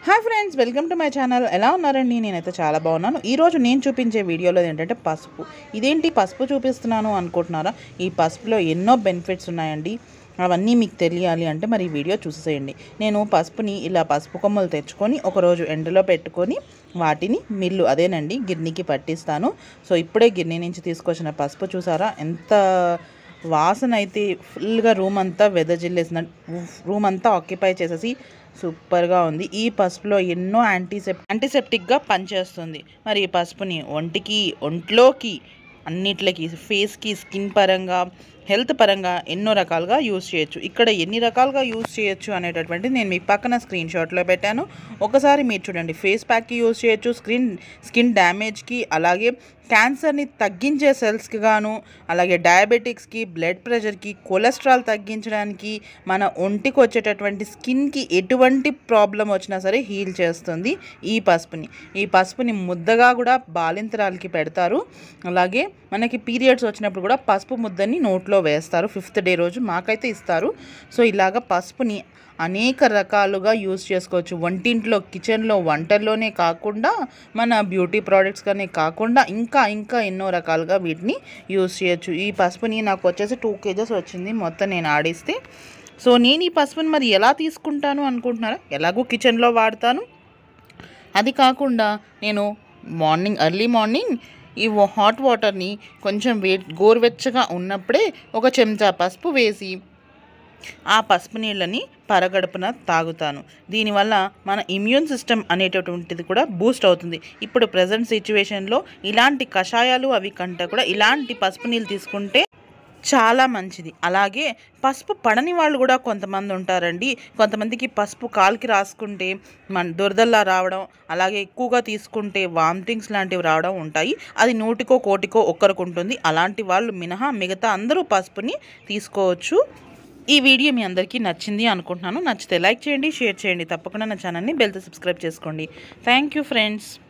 hi friends welcome to my channel ఎలా ఉన్నారండి నేనైతే చాలా బాగున్నాను ఈరోజు నేను చూపించే వీడియోలో ఏంటంటే పసుపు ఇదేంటి పసుపు చూపిస్తున్నాను అనుకుంటున్నారా ఈ పసుపులో ఎన్నో బెనిఫిట్స్ ఉన్నాయండి అవన్నీ మీకు తెలియాలి అంటే మరి ఈ వీడియో చూసేయండి నేను పసుపుని ఇలా పసుపు కొమ్మలు తెచ్చుకొని ఒకరోజు ఎండలో పెట్టుకొని వాటిని మిల్లు అదేనండి గిర్నీకి పట్టిస్తాను సో ఇప్పుడే గిర్నీ నుంచి తీసుకొచ్చిన పసుపు చూసారా ఎంత వాసన అయితే ఫుల్గా రూమ్ అంతా వెదజిల్లేసిన రూమ్ అంతా ఆక్యుపై చేసేసి సూపర్గా ఉంది ఈ పసుపులో ఎన్నో యాంటీసెప్ యాంటీసెప్టిక్గా పనిచేస్తుంది మరి ఈ పసుపుని ఒంటికి ఒంట్లోకి అన్నిట్లకి ఫేస్కి స్కిన్ పరంగా హెల్త్ పరంగా ఎన్నో రకాలుగా యూస్ చేయొచ్చు ఇక్కడ ఎన్ని రకాలుగా యూస్ చేయొచ్చు అనేటటువంటి నేను మీ పక్కన స్క్రీన్ షాట్లో పెట్టాను ఒకసారి మీరు చూడండి ఫేస్ ప్యాక్కి యూస్ చేయొచ్చు స్క్రీన్ స్కిన్ డ్యామేజ్కి అలాగే క్యాన్సర్ని తగ్గించే సెల్స్కి గాను అలాగే డయాబెటిక్స్కి బ్లడ్ ప్రెషర్కి కొలెస్ట్రాల్ తగ్గించడానికి మన ఒంటికి వచ్చేటటువంటి స్కిన్కి ఎటువంటి ప్రాబ్లం వచ్చినా సరే హీల్ చేస్తుంది ఈ పసుపుని ఈ పసుపుని ముద్దగా కూడా బాలింతరాలకి పెడతారు అలాగే మనకి పీరియడ్స్ వచ్చినప్పుడు కూడా పసుపు ముద్దని నోట్లో వేస్తారు ఫిఫ్త్ డే రోజు మాకైతే ఇస్తారు సో ఇలాగ పసుపుని అనేక రకాలుగా యూస్ చేసుకోవచ్చు వంటింట్లో కిచెన్లో వంటల్లోనే కాకుండా మన బ్యూటీ ప్రోడక్ట్స్ కానీ కాకుండా ఇంకా ఇంకా ఎన్నో రకాలుగా వీటిని యూస్ చేయొచ్చు ఈ పసుపుని నాకు వచ్చేసి టూ కేజెస్ వచ్చింది మొత్తం నేను ఆడిస్తే సో నేను ఈ పసుపుని మరి ఎలా తీసుకుంటాను అనుకుంటున్నారా ఎలాగో కిచెన్లో వాడతాను అది కాకుండా నేను మార్నింగ్ ఎర్లీ మార్నింగ్ ఈ హాట్ వాటర్ని కొంచెం వే గోరువెచ్చగా ఉన్నప్పుడే ఒక చెంచా పసుపు వేసి ఆ పసుపు నీళ్ళని పరగడుపున తాగుతాను దీనివల్ల మన ఇమ్యూన్ సిస్టమ్ అనేటటువంటిది కూడా బూస్ట్ అవుతుంది ఇప్పుడు ప్రజెంట్ సిచ్యువేషన్లో ఇలాంటి కషాయాలు అవి కంటే కూడా ఇలాంటి పసుపు నీళ్ళు తీసుకుంటే చాలా మంచిది అలాగే పసుపు పడని వాళ్ళు కూడా కొంతమంది ఉంటారండి కొంతమందికి పసుపు కాలుకి రాసుకుంటే మన దురదల్లా రావడం అలాగే ఎక్కువగా తీసుకుంటే వామిటింగ్స్ లాంటివి రావడం ఉంటాయి అది నూటికో కోటికో ఒక్కరికి ఉంటుంది అలాంటి వాళ్ళు మినహా మిగతా అందరూ పసుపుని తీసుకోవచ్చు ఈ వీడియో మీ అందరికీ నచ్చింది అనుకుంటున్నాను నచ్చితే లైక్ చేయండి షేర్ చేయండి తప్పకుండా నా ఛానల్ని బెల్తో సబ్స్క్రైబ్ చేసుకోండి థ్యాంక్ యూ ఫ్రెండ్స్